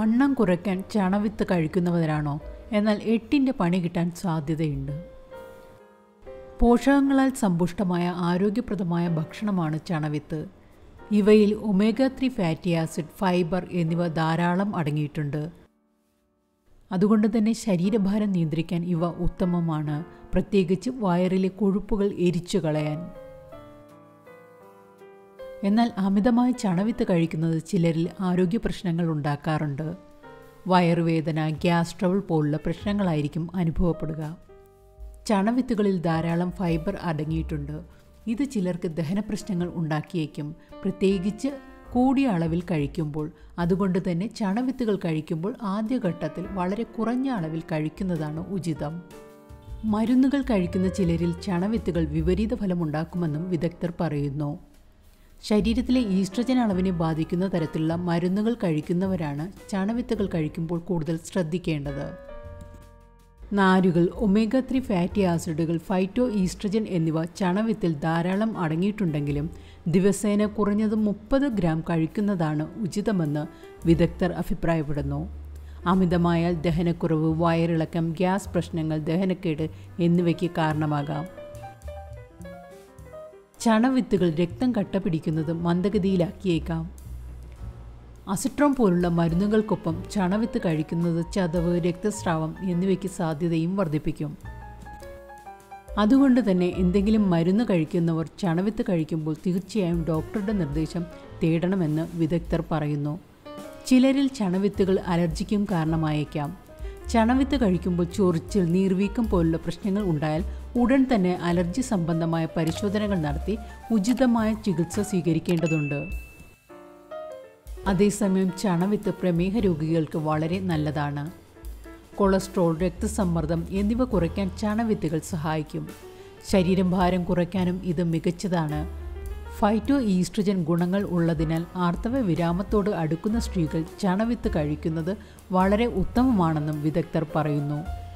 വണ്ണം കുറയ്ക്കാൻ ചണവിത്ത് കഴിക്കുന്നവരാണോ എന്നാൽ എട്ടിൻ്റെ പണി കിട്ടാൻ സാധ്യതയുണ്ട് പോഷകങ്ങളാൽ സമ്പുഷ്ടമായ ആരോഗ്യപ്രദമായ ഭക്ഷണമാണ് ചണവിത്ത് ഇവയിൽ omega three fatty acid fibre എന്നിവ ധാരാളം അടങ്ങിയിട്ടുണ്ട് അതുകൊണ്ട് തന്നെ ശരീരഭാരം നിയന്ത്രിക്കാൻ ഇവ ഉത്തമമാണ് പ്രത്യേകിച്ച് വയറിലെ കൊഴുപ്പുകൾ എരിച്ചു കളയാൻ എന്നാൽ അമിതമായി ചണവിത്ത് കഴിക്കുന്നത് ചിലരിൽ ആരോഗ്യ പ്രശ്നങ്ങൾ ഉണ്ടാക്കാറുണ്ട് വയറുവേദന ഗ്യാസ് ട്രബിൾ പോലുള്ള പ്രശ്നങ്ങളായിരിക്കും അനുഭവപ്പെടുക ചണവിത്തുകളിൽ ധാരാളം ഫൈബർ അടങ്ങിയിട്ടുണ്ട് ഇത് ചിലർക്ക് ദഹന പ്രശ്നങ്ങൾ ഉണ്ടാക്കിയേക്കും പ്രത്യേകിച്ച് കൂടിയ അളവിൽ കഴിക്കുമ്പോൾ അതുകൊണ്ട് തന്നെ ചണവിത്തുകൾ കഴിക്കുമ്പോൾ ആദ്യഘട്ടത്തിൽ വളരെ കുറഞ്ഞ അളവിൽ കഴിക്കുന്നതാണ് ഉചിതം മരുന്നുകൾ കഴിക്കുന്ന ചിലരിൽ ചണവിത്തുകൾ വിപരീത ഫലമുണ്ടാക്കുമെന്നും വിദഗ്ധർ പറയുന്നു ശരീരത്തിലെ ഈസ്ട്രജൻ അളവിനെ ബാധിക്കുന്ന തരത്തിലുള്ള മരുന്നുകൾ കഴിക്കുന്നവരാണ് ചണവിത്തുകൾ കഴിക്കുമ്പോൾ കൂടുതൽ ശ്രദ്ധിക്കേണ്ടത് നാരുകൾ ഒമേഗ ത്രീ ഫാറ്റി ആസിഡുകൾ ഫൈറ്റോ ഈസ്ട്രജൻ എന്നിവ ചണവിത്തിൽ ധാരാളം അടങ്ങിയിട്ടുണ്ടെങ്കിലും ദിവസേന കുറഞ്ഞത് മുപ്പത് ഗ്രാം കഴിക്കുന്നതാണ് ഉചിതമെന്ന് വിദഗ്ധർ അഭിപ്രായപ്പെടുന്നു അമിതമായാൽ ദഹനക്കുറവ് വയറിളക്കം ഗ്യാസ് പ്രശ്നങ്ങൾ ദഹനക്കേട് എന്നിവയ്ക്ക് കാരണമാകാം ചണവിത്തുകൾ രക്തം കട്ട പിടിക്കുന്നത് മന്ദഗതിയിലാക്കിയേക്കാം അസിട്രോം പോലുള്ള മരുന്നുകൾക്കൊപ്പം ചണവിത്ത് കഴിക്കുന്നത് ചതവ് രക്തസ്രാവം എന്നിവയ്ക്ക് സാധ്യതയും വർദ്ധിപ്പിക്കും അതുകൊണ്ട് തന്നെ എന്തെങ്കിലും മരുന്ന് കഴിക്കുന്നവർ ചണവിത്ത് കഴിക്കുമ്പോൾ തീർച്ചയായും ഡോക്ടറുടെ നിർദ്ദേശം തേടണമെന്ന് വിദഗ്ധർ പറയുന്നു ചിലരിൽ ചണവിത്തുകൾ അലർജിക്കും കാരണമായേക്കാം ചണവിത്ത് കഴിക്കുമ്പോൾ ചൊറിച്ചിൽ നീർവീക്കം പോലുള്ള പ്രശ്നങ്ങൾ ഉണ്ടായാൽ ഉടൻ തന്നെ അലർജി സംബന്ധമായ പരിശോധനകൾ നടത്തി ഉചിതമായ ചികിത്സ സ്വീകരിക്കേണ്ടതുണ്ട് അതേസമയം ചണവിത്ത് പ്രമേഹ രോഗികൾക്ക് വളരെ നല്ലതാണ് കൊളസ്ട്രോൾ രക്തസമ്മർദ്ദം എന്നിവ കുറയ്ക്കാൻ ചണവിത്തുകൾ സഹായിക്കും ശരീരം ഭാരം കുറയ്ക്കാനും ഇത് മികച്ചതാണ് ഫൈറ്റോ ഈസ്ട്രജൻ ഗുണങ്ങൾ ഉള്ളതിനാൽ ആർത്തവ വിരാമത്തോട് അടുക്കുന്ന സ്ത്രീകൾ ചണവിത്ത് കഴിക്കുന്നത് വളരെ ഉത്തമമാണെന്നും വിദഗ്ധർ പറയുന്നു